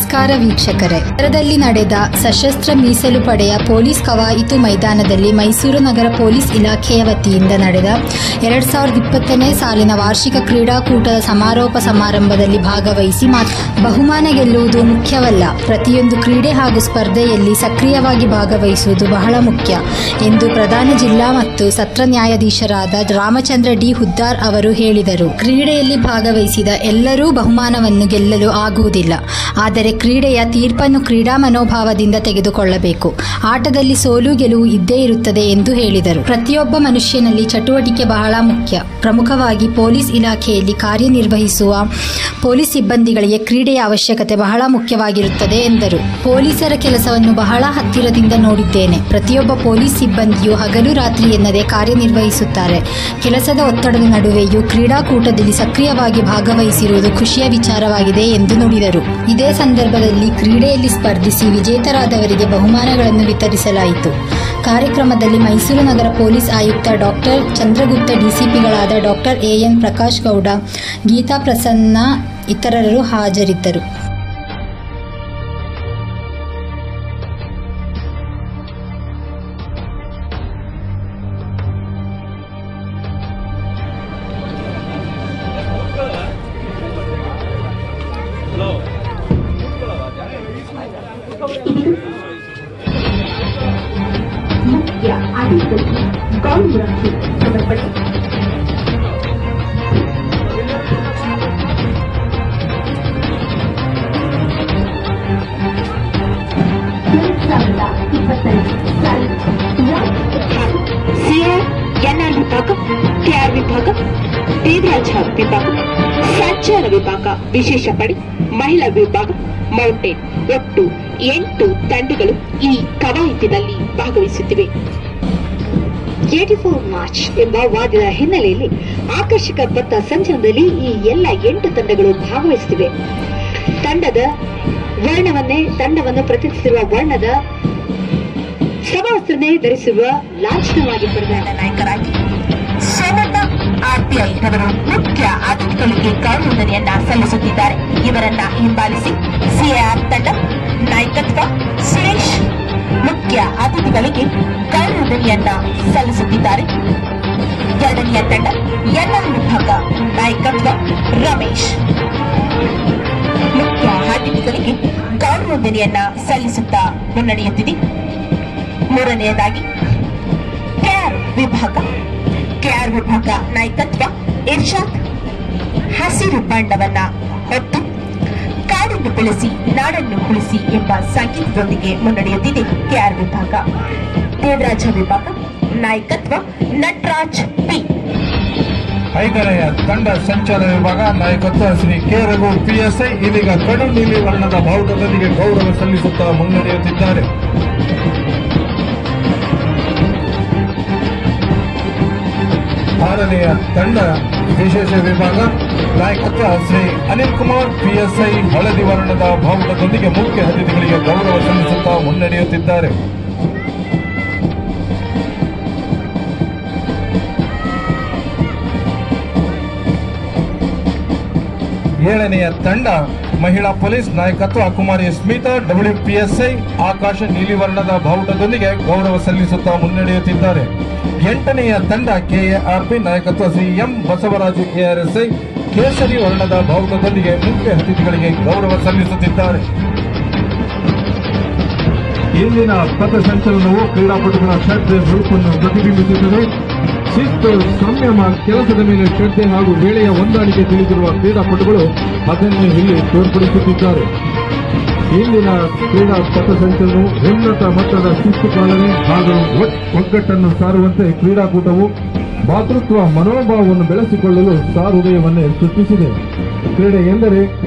ನಮಸ್ಕಾರ ವೀಕ್ಷಕರೇ ನಗರದಲ್ಲಿ ನಡೆದ ಸಶಸ್ತ್ರ ಮೀಸಲು ಪಡೆಯ ಪೊಲೀಸ್ ಕವಾಯಿತು ಮೈದಾನದಲ್ಲಿ ಮೈಸೂರು ನಗರ ಪೊಲೀಸ್ ಇಲಾಖೆಯ ವತಿಯಿಂದ ನಡೆದ ಎರಡ್ ಸಾವಿರದ ಇಪ್ಪತ್ತನೇ ಸಾಲಿನ ವಾರ್ಷಿಕ ಕ್ರೀಡಾಕೂಟದ ಸಮಾರೋಪ ಸಮಾರಂಭದಲ್ಲಿ ಭಾಗವಹಿಸಿ ಮಾತು ಬಹುಮಾನ ಗೆಲ್ಲುವುದು ಮುಖ್ಯವಲ್ಲ ಪ್ರತಿಯೊಂದು ಕ್ರೀಡೆ ಹಾಗೂ ಸ್ಪರ್ಧೆಯಲ್ಲಿ ಸಕ್ರಿಯವಾಗಿ ಭಾಗವಹಿಸುವುದು ಬಹಳ ಮುಖ್ಯ ಎಂದು ಪ್ರಧಾನ ಜಿಲ್ಲಾ ಮತ್ತು ಸತ್ರ ನ್ಯಾಯಾಧೀಶರಾದ ರಾಮಚಂದ್ರ ಡಿ ಹುದ್ದಾರ್ ಅವರು ಹೇಳಿದರು ಕ್ರೀಡೆಯಲ್ಲಿ ಭಾಗವಹಿಸಿದ ಎಲ್ಲರೂ ಬಹುಮಾನವನ್ನು ಗೆಲ್ಲಲು ಆಗುವುದಿಲ್ಲ ಆದರೆ ಕ್ರೀಡೆಯ ತೀರ್ಪನ್ನು ಕ್ರೀಡಾ ಮನೋಭಾವದಿಂದ ತೆಗೆದುಕೊಳ್ಳಬೇಕು ಆಟದಲ್ಲಿ ಸೋಲು ಗೆಲುವು ಇದ್ದೇ ಇರುತ್ತದೆ ಎಂದು ಹೇಳಿದರು ಪ್ರತಿಯೊಬ್ಬ ಮನುಷ್ಯನಲ್ಲಿ ಚಟುವಟಿಕೆ ಬಹಳ ಮುಖ್ಯ ಪ್ರಮುಖವಾಗಿ ಪೊಲೀಸ್ ಇಲಾಖೆಯಲ್ಲಿ ಕಾರ್ಯನಿರ್ವಹಿಸುವ ಪೊಲೀಸ್ ಸಿಬ್ಬಂದಿಗಳಿಗೆ ಕ್ರೀಡೆಯ ಅವಶ್ಯಕತೆ ಬಹಳ ಮುಖ್ಯವಾಗಿರುತ್ತದೆ ಎಂದರು ಪೊಲೀಸರ ಕೆಲಸವನ್ನು ಬಹಳ ಹತ್ತಿರದಿಂದ ನೋಡಿದ್ದೇನೆ ಪ್ರತಿಯೊಬ್ಬ ಪೊಲೀಸ್ ಸಿಬ್ಬಂದಿಯು ಹಗಲು ರಾತ್ರಿ ಎನ್ನದೆ ಕಾರ್ಯನಿರ್ವಹಿಸುತ್ತಾರೆ ಕೆಲಸದ ಒತ್ತಡದ ನಡುವೆಯೂ ಕ್ರೀಡಾಕೂಟದಲ್ಲಿ ಸಕ್ರಿಯವಾಗಿ ಭಾಗವಹಿಸಿರುವುದು ಖುಷಿಯ ವಿಚಾರವಾಗಿದೆ ಎಂದು ನುಡಿದರು ಇದೇ ಸಂದರ್ಭದಲ್ಲಿ ಕ್ರೀಡೆಯಲ್ಲಿ ಸ್ಪರ್ಧಿಸಿ ವಿಜೇತರಾದವರಿಗೆ ಬಹುಮಾನಗಳನ್ನು ವಿತರಿಸಲಾಯಿತು ಕಾರ್ಯಕ್ರಮದಲ್ಲಿ ಮೈಸೂರು ನಗರ ಪೊಲೀಸ್ ಆಯುಕ್ತ ಡಾಕ್ಟರ್ ಚಂದ್ರಗುಪ್ತ ಡಿಸಿಪಿಗಳಾದ ಡಾಕ್ಟರ್ ಎಎನ್ ಪ್ರಕಾಶ್ ಗೌಡ ಗೀತಾ ಪ್ರಸನ್ನ ಇತರರು ಹಾಜರಿದ್ದರು ಮುಖ್ಯ ಅಧಿಕೃತ ಕಾಂಗ್ರೆಸ್ ಸಮರ್ಪಣೆ ಎರಡ್ ಸಾವಿರದ ಇಪ್ಪತ್ತೈದು ಸಿಆರ್ ಎನ್ಆರ್ ವಿಭಾಗ ಕೆಆರ್ ವಿಭಾಗ ದೇವರಾಜ ವಿಭಾಗ ಸಂಚಾರ ವಿಭಾಗ ವಿಶೇಷ ಪಡೆ ಮಹಿಳಾ ವಿಭಾಗ ಮೌಂಟೇನ್ ಒಟ್ಟು ಎಂಟು ತಂಡಗಳು ಈ ಕವಾಯತಿನಲ್ಲಿ ಭಾಗವಹಿಸುತ್ತಿವೆ ಏಟಿ ಫೋರ್ ಮಾರ್ಚ್ ಎಂಬ ವಾದದ ಹಿನ್ನೆಲೆಯಲ್ಲಿ ಆಕರ್ಷಕ ಪಥ ಸಂಚಲನದಲ್ಲಿ ಈ ಎಲ್ಲ ಎಂಟು ತಂಡಗಳು ಭಾಗವಹಿಸುತ್ತಿವೆ ತಂಡದ ವರ್ಣವನ್ನೇ ತಂಡವನ್ನು ಪ್ರತಿನಿಧಿಸಿರುವ ವರ್ಣದ ಸಮವಸ್ತ್ರನೇ ಧರಿಸುವ ಲಾಂಛನವಾಗಿ ಪಡೆದ ನಾಯಕರಾಗಿ ಸೋಮಣ್ಣ ಆರ್ಪಿಐ ರವರು ಮುಖ್ಯ ಅತಿಥಿಗಳಿಗೆ ಗೌರವಧನೆಯನ್ನ ಸಲ್ಲಿಸುತ್ತಿದ್ದಾರೆ ಇವರನ್ನ ಹಿಂಬಾಲಿಸಿ ಸಿಆರ್ ತಂಡ ನಾಯಕತ್ವ ಸುರೇಶ್ ಮುಖ್ಯ ಅತಿಥಿಗಳಿಗೆ ಗೌರವಧನೆಯನ್ನ ಸಲ್ಲಿಸುತ್ತಿದ್ದಾರೆ ಎರಡನೆಯ ತಂಡ ಎನ್ಆರ್ ವಿಭಾಗ ನಾಯಕತ್ವ ರಮೇಶ್ ಮುಖ್ಯ ಅತಿಥಿಗಳಿಗೆ ಗೌರವಧನೆಯನ್ನ ಸಲ್ಲಿಸುತ್ತಾ ಮುನ್ನಡೆಯುತ್ತಿದೆ ಮೂರನೆಯದಾಗಿ ಕೆಆರ್ ವಿಭಾಗ ಕೆಆರ್ ವಿಭಾಗ ನಾಯಕತ್ವ ಇರ್ಷಾದ್ ಹಸಿರು ಬಣ್ಣವನ್ನ ಹೊತ್ತು ಕಾಡನ್ನು ಬೆಳೆಸಿ ನಾಡನ್ನು ಉಳಿಸಿ ಎಂಬ ಸಂಗೀತದೊಂದಿಗೆ ಮುನ್ನಡೆಯುತ್ತಿದೆ ಕೆಆರ್ ವಿಭಾಗ ದೇವರಾಜ ವಿಭಾಗ ನಾಯಕತ್ವ ನಟರಾಜ್ ಪಿ ಐದನೆಯ ತಂಡ ಸಂಚಾರ ವಿಭಾಗ ನಾಯಕತ್ವ ಶ್ರೀ ಕೆ ರಘು ಪಿಎಸ್ಐ ಇದೀಗ ಕಡು ನೀಲಿ ವರ್ಣದ ಬಾವುಟದೊಂದಿಗೆ ಗೌರವ ಸಲ್ಲಿಸುತ್ತಾ ಮುನ್ನಡೆಯುತ್ತಿದ್ದಾರೆ ಆರನೆಯ ತಂಡ ವಿಶೇಷ ವಿಭಾಗ ನಾಯಕತ್ವ ಶ್ರೀ ಅನಿಲ್ ಕುಮಾರ್ ಪಿಎಸ್ಐ ಹಳದಿ ವರ್ಣದ ಬಾವುಟದೊಂದಿಗೆ ಮುಖ್ಯ ಅತಿಥಿಗಳಿಗೆ ಗೌರವ ಸಲ್ಲಿಸುತ್ತಾ ಮುನ್ನಡೆಯುತ್ತಿದ್ದಾರೆ ಏಳನೆಯ ತಂಡ ಮಹಿಳಾ ಪೊಲೀಸ್ ನಾಯಕತ್ವ ಕುಮಾರಿ ಸ್ಮಿತಾ ಡಬ್ಲ್ಯೂಪಿಎಸ್ಐ ಆಕಾಶ ನೀಲಿ ವರ್ಣದ ಬಾವುಟದೊಂದಿಗೆ ಗೌರವ ಸಲ್ಲಿಸುತ್ತಾ ಮುನ್ನಡೆಯುತ್ತಿದ್ದಾರೆ ಎಂಟನೆಯ ತಂಡ ಕೆಎಆರ್ಪಿ ನಾಯಕತ್ವ ಶ್ರೀ ಎಂ ಬಸವರಾಜು ಎಆರ್ಎಸ್ಐ ಕೇಸರಿ ವರ್ಣದ ಬಾವುಟದೊಂದಿಗೆ ಮುಖ್ಯ ಅತಿಥಿಗಳಿಗೆ ಗೌರವ ಸಲ್ಲಿಸುತ್ತಿದ್ದಾರೆ ಇಂದಿನ ಪಥಸಂಚಲನವು ಕ್ರೀಡಾಪಟುಗಳ ಶ್ರದ್ಧೆ ರೂಪನ್ನು ಪ್ರತಿಬಿಂಬಿಸುತ್ತದೆ ಶಿಸ್ತು ಸಂಯಮ ಕೆಲಸದ ಮೇಲೆ ಶ್ರದ್ಧೆ ಹಾಗೂ ವೇಳೆಯ ಹೊಂದಾಣಿಕೆ ತಿಳಿದಿರುವ ಕ್ರೀಡಾಪಟುಗಳು ಅದನ್ನು ಇಲ್ಲಿ ತೋರ್ಪಡಿಸುತ್ತಿದ್ದಾರೆ ಇಂದಿನ ಕ್ರೀಡಾ ಪಥಸಂಚಲನವು ಉನ್ನತ ಮಟ್ಟದ ಶಿಸ್ತು ಪಾಲನೆ ಹಾಗೂ ಒಟ್- ಒಗ್ಗಟ್ಟನ್ನು ಸಾರುವಂತೆ ಕ್ರೀಡಾಕೂಟವು ಭಾತೃತ್ವ ಮನೋಭಾವವನ್ನು ಬೆಳೆಸಿಕೊಳ್ಳಲು ಸಾರುದಯವನ್ನೇ ಸೃಷ್ಟಿಸಿದೆ ಕ್ರೀಡೆ ಎಂದರೆ